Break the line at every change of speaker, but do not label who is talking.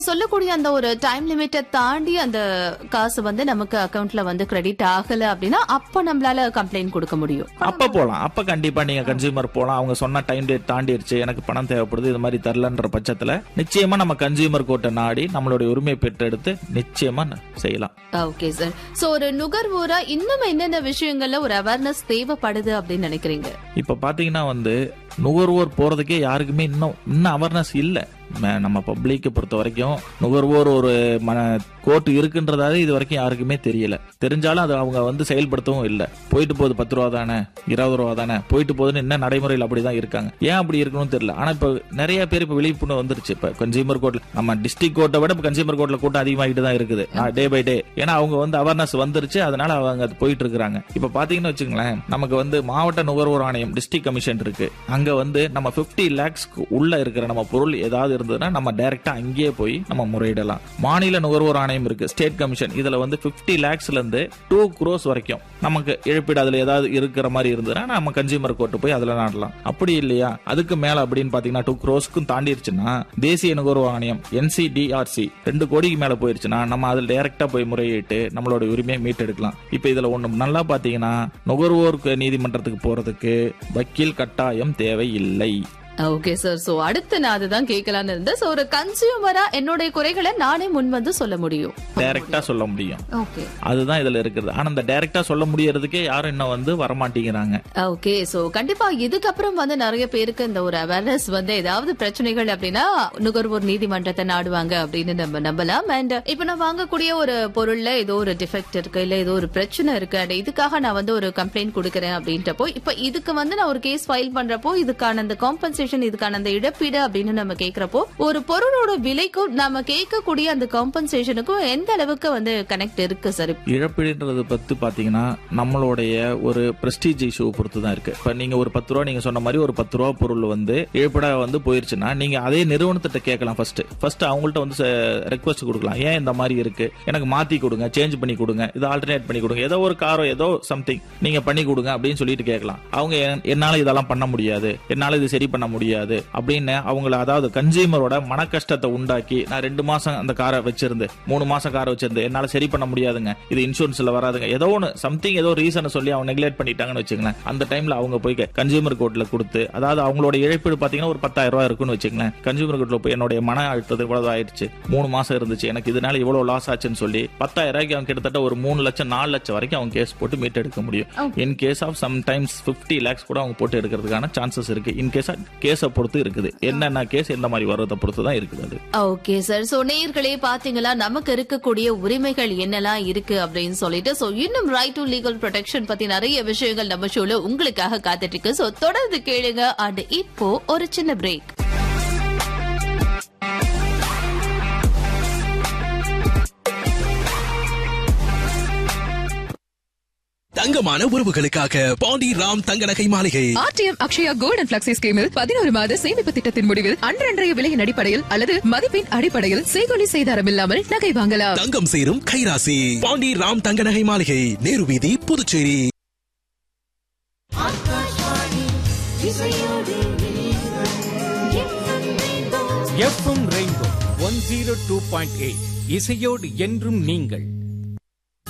சொல்லக்கூடிய அந்த ஒரு டைம் லிமிட்டை தாண்டி அந்த காசு வந்து நமக்கு அக்கவுண்ட்ல வந்து கிரெடிட் ஆகல அப்படின்னா அப்ப நம்மளால கம்ப்ளைண்ட் கொடுக்க முடியும்
அப்ப போலாம் அப்ப கண்டிப்பா நீங்க கன்சியூமர் போலாம் அவங்க சொன்ன டைம் டேட் தாண்டிடுச்சு எனக்கு பணம் தேவைப்படுது இது மாதிரி தரலன்ற பட்சத்துல நிச்சயமா நம்ம கன்சியூமர் கோர்ட்டை நாடி நம்மளுடைய உரிமையை பெற்றெடுத்து நிச்சயமா ந- செய்யலாம்
ஓகே சார் சோ ஒரு நுகர்வோரா இன்னும் என்னென்ன விஷயங்கள்ல ஒரு அவேர்னஸ் தேவைப்படுது அப்படின்னு நினைக்கிறீங்க
இப்ப பாத்தீங்கன்னா வந்து நுகர்வோர் போறதுக்கே யாருக்குமே இன்னும் இன்னும் அவேர்னஸ் இல்ல ம- நம்ம பப்ளிக்கை பொறுத்த வரைக்கும் நுகர்வோர் ஒரு மன கோர்ட் இருக்குன்றதாவே இது வரைக்கும் யாருக்குமே தெரியல தெரிஞ்சாலும் அது அவங்க வந்து செயல்படுத்தவும் இல்ல போயிட்டு போகுது பத்து ரூபா தானே இருபது ரூபா தானே போயிட்டு போகுதுன்னு என்ன நடைமுறையில் அப்படிதான் இருக்காங்க ஏன் அப்படி இருக்கணும்னு தெரியல ஆனா இப்ப நிறைய பேர் இப்ப விழிப்புணர்வு வந்துருச்சு இப்ப கன்சியூமர் கோர்ட்ல நம்ம டிஸ்ட்ரிக்ட் கோர்ட்டை விட இப்ப கன்சியூமர் கோர்ட்ல கூட்டம் அதிகமாகிட்டு தான் இருக்குது டே பை டே ஏன்னா அவங்க வந்து அவேர்னஸ் வந்துருச்சு அதனால அவங்க அது போயிட்டு இருக்காங்க இப்ப பாத்தீங்கன்னு வச்சுங்களேன் நமக்கு வந்து மாவட்ட நுகர்வோர் ஆணையம் டிஸ்ட்ரிக்ட் கமிஷன் இருக்கு அங்க வந்து நம்ம 50 லேக்ஸ்க்கு உள்ள இருக்கிற நம்ம பொருள் ஏதாவது இருந்ததுன்னா நம்ம டைரக்டா அங்கேயே போய் நம்ம முறையிடலாம் மாநில நுகர்வோர் ஆணையம் இருக்கு ஸ்டேட் கமிஷன் இதுல வந்து 50 லேக்ஸ்ல இருந்து டூ குரோஸ் வரைக்கும் நமக்கு இழப்பீடு அதுல ஏதாவது இருக்கிற மாதிரி இருந்ததுன்னா நம்ம கன்சியூமர் கோர்ட் போய் அதுல நாடலாம் அப்படி இல்லையா அதுக்கு மேல அப்படின்னு பாத்தீங்கன்னா டூ குரோஸ்க்கும் தாண்டிடுச்சுன்னா தேசிய நுகர்வோர் ஆணையம் என்சிடிஆர்சி ரெண்டு கோடிக்கு மேல போயிருச்சுன்னா நம்ம அதுல டைரக்டா போய் முறையிட்டு நம்மளோட உரிமையை மீட்டெடுக்கலாம் இப்ப இதுல ஒண்ணு நல்லா பாத்தீங்கன்னா நுகர்வோருக்கு நீதிமன்றத்துக்கு போறதுக்கு வக்கீல் கட்டாயம் தேவையில்லை
ஓகே சார் சோ அடுத்து நான் அதுதான் கேட்கலான்னு இருந்தேன் சோ ஒரு கன்சியூமரா என்னுடைய குறைகளை நானே முன் வந்து சொல்ல முடியும்
டைரக்டா சொல்ல முடியும்
ஓகே
அதுதான் இதுல இருக்குது ஆனா இந்த டைரக்டா சொல்ல முடியறதுக்கே யாரும் இன்னும் வந்து வரமாட்டேங்கிறாங்க
ஓகே சோ கண்டிப்பா இதுக்கப்புறம் வந்து நிறைய பேருக்கு இந்த ஒரு அவேர்னஸ் வந்து ஏதாவது பிரச்சனைகள் அப்படின்னா நுகர்வோர் நீதிமன்றத்தை நாடுவாங்க அப்படின்னு நம்ம நம்பலாம் அண்ட் இப்ப நான் வாங்கக்கூடிய ஒரு பொருள்ல ஏதோ ஒரு டிஃபெக்ட் இருக்கு இல்ல ஏதோ ஒரு பிரச்சனை இருக்கு and இதுக்காக நான் வந்து ஒரு கம்ப்ளைண்ட் கொடுக்கறேன் அப்படின்றப்போ இப்ப இதுக்கு வந்து நான் ஒரு கேஸ் ஃபைல் பண்றப்போ இதுக்கான அந்த காம்பன்சேஷன் இதுக்கான அந்த இழப்பீடு அப்படின்னு நம்ம கேக்குறப்போ ஒரு பொருளோட விலைக்கும் நம்ம கேட்கக்கூடிய அந்த காம்பன்சேஷனுக்கும் எந்த அளவுக்கு வந்து கனெக்ட் இருக்கு சார்
இழப்பீடுன்றது பத்தி பாத்தீங்கன்னா நம்மளுடைய ஒரு பிரஸ்டீஜ் இஷ்யூ பொறுத்து தான் இருக்கு இப்ப நீங்க ஒரு பத்து ரூபா நீங்க சொன்ன மாதிரி ஒரு பத்து ரூபா பொருள் வந்து இழப்பீடா வந்து போயிருச்சுன்னா நீங்க அதே நிறுவனத்திட்ட கேட்கலாம் ஃபர்ஸ்ட் ஃபர்ஸ்ட் அவங்கள்ட்ட வந்து ரெக்வஸ்ட் கொடுக்கலாம் ஏன் இந்த மாதிரி இருக்கு எனக்கு மாத்தி கொடுங்க சேஞ்ச் பண்ணி கொடுங்க இதை ஆல்டர்னேட் பண்ணி கொடுங்க ஏதோ ஒரு காரோ ஏதோ சம்திங் நீங்க பண்ணி கொடுங்க அப்படின்னு சொல்லிட்டு கேட்கலாம் அவங்க என்- என்னால இதெல்லாம் பண்ண முடியாது என்னால இது சரி பண்ண முடியாது அப்படின்னு அவங்கள அதாவது கன்சியூமரோட மன கஷ்டத்தை உண்டாக்கி நான் ரெண்டு மாசம் அந்த காரை வச்சிருந்து மூணு மாசம் காரை வச்சிருந்து என்னால சரி பண்ண முடியாதுங்க இது இன்சூரன்ஸ்ல வராதுங்க ஏதோ ஒன்று சம்திங் ஏதோ ரீசனை சொல்லி அவங்க நெக்லெக்ட் பண்ணிட்டாங்கன்னு வச்சுங்களேன் அந்த டைம்ல அவங்க போய் கன்சியூமர் கோர்ட்ல கொடுத்து அதாவது அவங்களோட இழப்பீடு பாத்தீங்கன்னா ஒரு பத்தாயிரம் ரூபாய் இருக்குன்னு வச்சுங்களேன் கன்சியூமர் கோர்ட்ல போய் என்னுடைய மன அழுத்தது இவ்வளவு ஆயிடுச்சு மூணு மாசம் இருந்துச்சு எனக்கு இதனால இவ்வளவு லாஸ் ஆச்சுன்னு சொல்லி பத்தாயிரம் ரூபாய்க்கு அவங்க கிட்டத்தட்ட ஒரு மூணு லட்சம் நாலு லட்சம் வரைக்கும் அவங்க கேஸ் போட்டு மீட் எடுக்க முடியும் in case of sometimes fifty lakhs கூட அவங்க போட்டு எடுக்கிறதுக்கான சான்சஸ் இருக்கு இன் கேஸ் கேஸை பொறுத்து இருக்குது என்னென்ன கேஸ் எந்த மாதிரி வர்றதை பொறுத்து தான் இருக்குது அது
ஓகே சார் சோ நேயர்களே பாத்தீங்களா நமக்கு இருக்கக்கூடிய உரிமைகள் என்னெல்லாம் இருக்கு அப்படின்னு சொல்லிட்டு சோ இன்னும் ரைட் டு லீகல் ப்ரொடெக்ஷன் பத்தி நிறைய விஷயங்கள் நம்ம ஷோல உங்களுக்காக காத்துட்டு இருக்கு சோ தொடர்ந்து கேளுங்க அண்ட் இப்போ ஒரு சின்ன பிரேக்
தங்கமான உறவுகளுக்காக பாண்டி ராம் தங்க நகை மாளிகை
RTM Akshaya gold and flexi ஸ்கீமில் பதினோரு மாத சேமிப்பு திட்டத்தின் முடிவில் அன்றன்றைய விலையின் அடிப்படையில் அல்லது மதிப்பின் அடிப்படையில் செய்கொலி செய்தாரம் இல்லாமல் நகை வாங்கலாம்
தங்கம் சேரும் கைராசி பாண்டி ராம் தங்க நகை மாளிகை நேரு வீதி Puducherry
FM rainbow one zero two point eight இசையோடு என்றும் நீங்கள்